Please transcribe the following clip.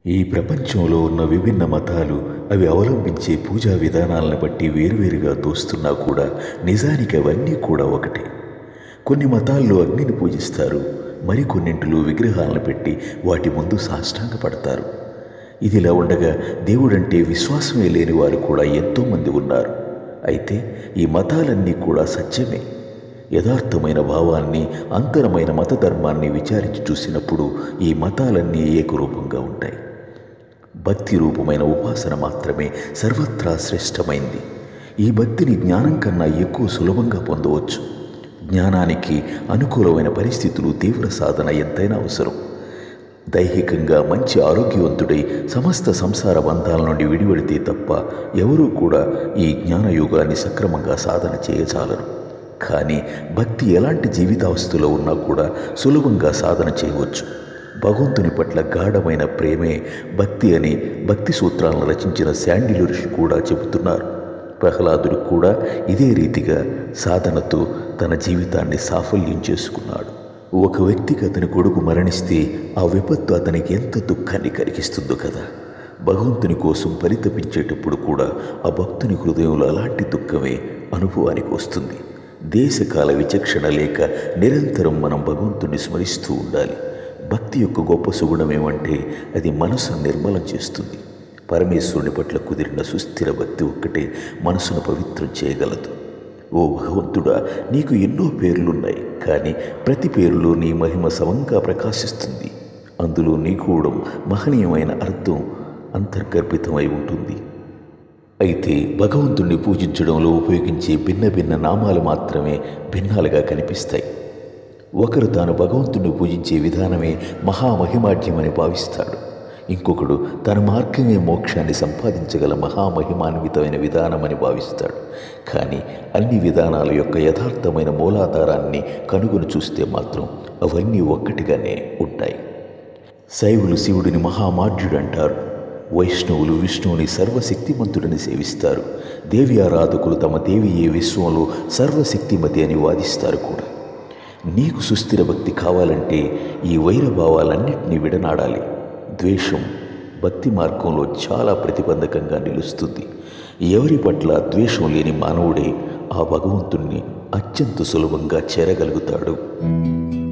ఈ ప్రపంచంలో ఉన్న విభిన్న మతాలు అవి అవలంబించే పూజా విధానాలను బట్టి వేరువేరుగా తోస్తున్నా కూడా నిజానికి అవన్నీ కూడా ఒకటే కొన్ని మతాల్లో అగ్నిని పూజిస్తారు మరికొన్నింటిలో విగ్రహాలను పెట్టి వాటి ముందు సాష్టాంగపడతారు ఇదిలా ఉండగా దేవుడంటే విశ్వాసమే లేని వారు కూడా ఎంతోమంది ఉన్నారు అయితే ఈ మతాలన్నీ కూడా సత్యమే యథార్థమైన భావాన్ని అంతరమైన మత ధర్మాన్ని విచారించి చూసినప్పుడు ఈ మతాలన్నీ ఏకరూపంగా ఉంటాయి భక్తి రూపమైన ఉపాసన మాత్రమే సర్వత్రా శ్రేష్టమైంది ఈ భక్తిని జ్ఞానం కన్నా ఎక్కువ సులభంగా పొందవచ్చు జ్ఞానానికి అనుకూలమైన పరిస్థితులు తీవ్ర సాధన ఎంతైనా అవసరం దైహికంగా మంచి ఆరోగ్యవంతుడై సమస్త సంసార బంధాల నుండి విడివడితే తప్ప ఎవరూ కూడా ఈ జ్ఞానయోగాన్ని సక్రమంగా సాధన చేయచాలరు కానీ భక్తి ఎలాంటి జీవితావస్థలో ఉన్నా కూడా సులభంగా సాధన చేయవచ్చు భగవంతుని పట్ల గాఢమైన ప్రేమే భక్తి అని భక్తి సూత్రాలను రచించిన శాండిలు ఋషి కూడా చెబుతున్నారు ప్రహ్లాదుడు కూడా ఇదే రీతిగా సాధనతో తన జీవితాన్ని సాఫల్యం చేసుకున్నాడు ఒక వ్యక్తికి అతని కొడుకు మరణిస్తే ఆ విపత్తు అతనికి ఎంత దుఃఖాన్ని కలిగిస్తుందో కదా భగవంతుని కోసం పరితపించేటప్పుడు కూడా ఆ భక్తుని హృదయంలో అలాంటి దుఃఖమే అనుభవానికి వస్తుంది దేశకాల విచక్షణ లేక నిరంతరం మనం భగవంతుని స్మరిస్తూ ఉండాలి భక్తి యొక్క గొప్ప సుగుణం ఏమంటే అది మనసును నిర్మలం చేస్తుంది పరమేశ్వరుని పట్ల కుదిరిన సుస్థిర భక్తి ఒక్కటే మనసును పవిత్రం చేయగలదు ఓ భగవంతుడా నీకు ఎన్నో పేర్లున్నాయి కానీ ప్రతి పేరులో నీ మహిమ సమంగా ప్రకాశిస్తుంది అందులో నీకూడం మహనీయమైన అర్థం అంతర్గర్భితమై ఉంటుంది అయితే భగవంతుణ్ణి పూజించడంలో ఉపయోగించే భిన్న భిన్న నామాలు మాత్రమే భిన్నాలుగా కనిపిస్తాయి ఒకరు తాను భగవంతుణ్ణి పూజించే విధానమే మహామహిమాఢ్యమని భావిస్తాడు ఇంకొకడు తన మార్గమే మోక్షాన్ని సంపాదించగల మహామహిమాన్వితమైన విధానమని భావిస్తాడు కానీ అన్ని విధానాల యొక్క యథార్థమైన మూలాధారాన్ని కనుగొని చూస్తే మాత్రం అవన్నీ ఒక్కటిగానే ఉంటాయి శైవులు శివుడిని మహామాఢ్యుడు అంటారు వైష్ణవులు విష్ణువుని సర్వశక్తిమంతుడిని సేవిస్తారు దేవి ఆరాధకులు తమ దేవి ఏ విశ్వంలో సర్వశక్తిమతి అని వాదిస్తారు కూడా నీకు సుస్థిర భక్తి కావాలంటే ఈ వైరభావాలన్నింటినీ విడనాడాలి ద్వేషం భక్తి మార్గంలో చాలా ప్రతిబంధకంగా నిలుస్తుంది ఎవరి పట్ల ద్వేషం లేని మానవుడే ఆ భగవంతుణ్ణి అత్యంత సులభంగా చేరగలుగుతాడు